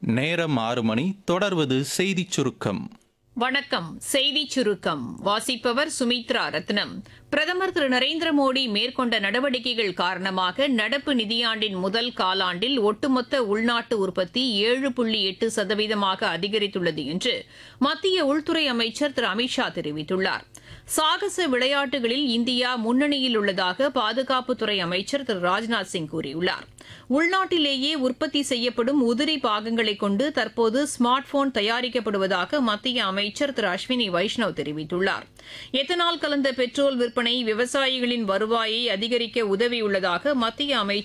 நேரம் ஆறு மணி தொடர்வது செய்திச் சுருக்கம் வணக்கம் செய்தி சுருக்கம் வாசிப்பவர் சுமித்ரா ரத்னம் பிரதமர் திரு நரேந்திர மோடி மேற்கொண்ட நடவடிக்கைகள் காரணமாக நடப்பு நிதியாண்டின் முதல் காலாண்டில் ஒட்டுமொத்த உள்நாட்டு உற்பத்தி ஏழு புள்ளி எட்டு சதவீதமாக அதிகரித்துள்ளது என்று மத்திய உள்துறை அமைச்சர் திரு அமித்ஷா தெரிவித்துள்ளார் சாகச விளையாட்டுகளில் இந்தியா முன்னணியில் உள்ளதாக பாதுகாப்புத்துறை அமைச்சர் திரு ராஜ்நாத் சிங் கூறியுள்ளார் உள்நாட்டிலேயே உற்பத்தி செய்யப்படும் உதிரி பாகங்களை கொண்டு தற்போது ஸ்மார்ட் போன் தயாரிக்கப்படுவதாக மத்திய அமைச்சர் திரு அஸ்வினி வைஷ்ணவ் தெரிவித்துள்ளார் எத்தனால் கலந்த பெட்ரோல் விற்பனை விவசாயிகளின் வருவாயை அதிகரிக்க உதவியுள்ளதாக மத்திய அமைச்சர்